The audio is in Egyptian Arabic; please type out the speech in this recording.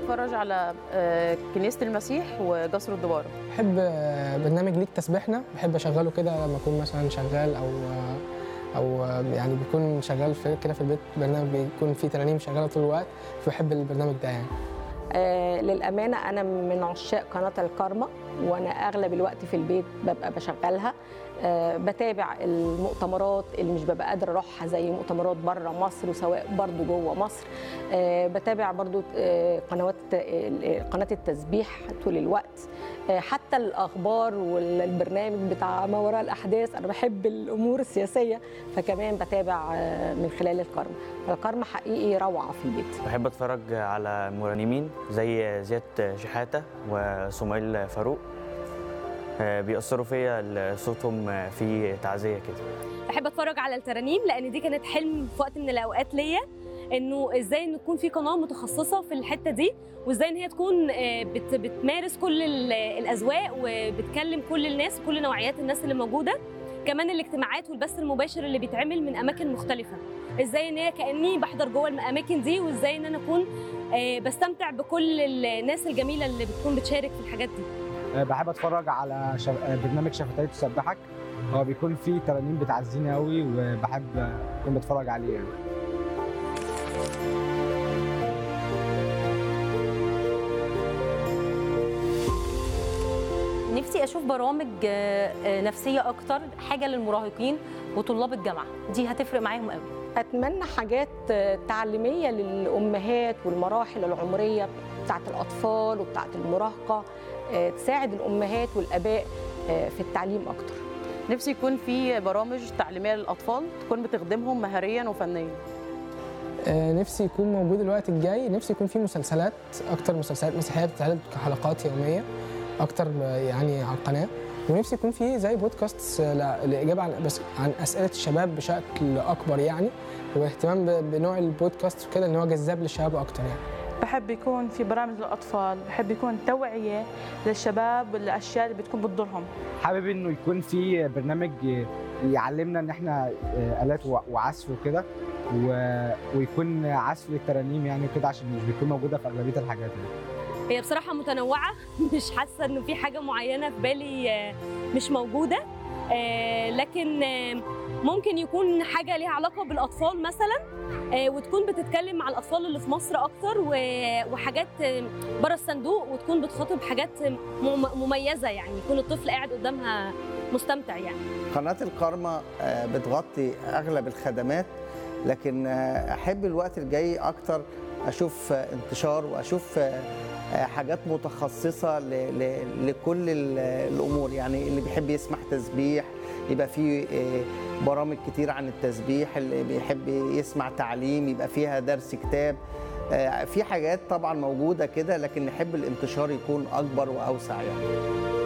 اتفرج على آه، كنيسه المسيح وجسر الدباره بحب آه، برنامج ليك تسبيحنا بحب اشغله كده لما اكون مثلا شغال او او يعني بيكون شغال في كده في البيت برنامج بيكون فيه ترانيم شغاله طول الوقت فبحب البرنامج ده يعني آه للأمانة أنا من عشاق قناة الكارما وأنا أغلب الوقت في البيت ببقى بشغلها آه بتابع المؤتمرات اللي مش ببقى قادرة أروحها زي مؤتمرات بره مصر وسواء برضو جوه مصر آه بتابع برضو آه قنوات آه، قناة التسبيح طول الوقت آه حتى الأخبار والبرنامج بتاع ما وراء الأحداث أنا بحب الأمور السياسية فكمان بتابع آه من خلال الكارما فالكارما حقيقي روعة في البيت بحب اتفرج على مرنمين زي زياد شحاته وسميل فاروق آه، بيأثروا فيا صوتهم في تعزيه كده بحب اتفرج على الترانيم لان دي كانت حلم في وقت من الاوقات ليا انه ازاي ان تكون في قناه متخصصه في الحته دي وازاي ان هي تكون آه، بت بتمارس كل ال- الاذواق وبتكلم كل الناس كل نوعيات الناس اللي موجوده كمان الاجتماعات والبث المباشر اللي بيتعمل من اماكن مختلفه ازاي ان هي كاني بحضر جوه الاماكن دي وازاي ان انا اكون آه، بستمتع بكل الناس الجميله اللي بتكون بتشارك في الحاجات دي آه، بحب اتفرج على شف... آه، برنامج شفتي تسبحك هو بيكون فيه ترانيم بتعزيني قوي وبحب آه، اكون بتفرج عليه يعني نفسي اشوف برامج آه، آه، نفسيه اكتر حاجه للمراهقين وطلاب الجامعه دي هتفرق معاهم قوي أتمنى حاجات آه، تعليمية للأمهات والمراحل العمرية بتاعت الأطفال وبتاعت المراهقة آه، تساعد الأمهات والآباء آه، في التعليم أكتر نفسي يكون في برامج تعليميه للاطفال تكون بتخدمهم مهريا وفنيا آه، نفسي يكون موجود الوقت الجاي نفسي يكون في مسلسلات اكتر مسلسلات مسيحيه بتتعرض كحلقات يوميه اكتر آه، يعني على القناه ونفسي يكون في زي بودكاست آه، ل- لاجابه عن بس عن اسئله الشباب بشكل اكبر يعني واهتمام ب- بنوع البودكاست وكده ان هو جذاب للشباب اكتر يعني بحب يكون في برامج للأطفال بحب يكون توعية للشباب والأشياء اللي بتكون بتضرهم حابب انه يكون في برنامج ي- يعلمنا ان احنا آه، الات وع- وعزف وكده و... ويكون عزف للترانيم يعني وكده عشان مش بيكون موجوده في اغلبيه الحاجات يعني. هي بصراحة متنوعة مش حاسة إنه في حاجة معينة في بالي آه، مش موجودة آه، لكن آه، ممكن يكون حاجة ليها علاقة بالأطفال مثلا آه، وتكون بتتكلم مع الأطفال اللي في مصر أكتر و- وحاجات آه، بره الصندوق وتكون بتخاطب حاجات مم- مميزة يعني يكون الطفل قاعد قدامها مستمتع يعني قناة الكارما آه، بتغطي أغلب الخدمات لكن آه، أحب الوقت الجاي أكتر أشوف آه، انتشار وأشوف آه، آه، حاجات متخصصة ل- ل- لكل ال- الأمور يعني اللي بيحب يسمع تسبيح يبقى فيه آه، برامج كتير عن التسبيح اللي بيحب يسمع تعليم يبقى فيها درس كتاب آه، في حاجات طبعا موجودة كده لكن نحب الانتشار يكون أكبر وأوسع يعني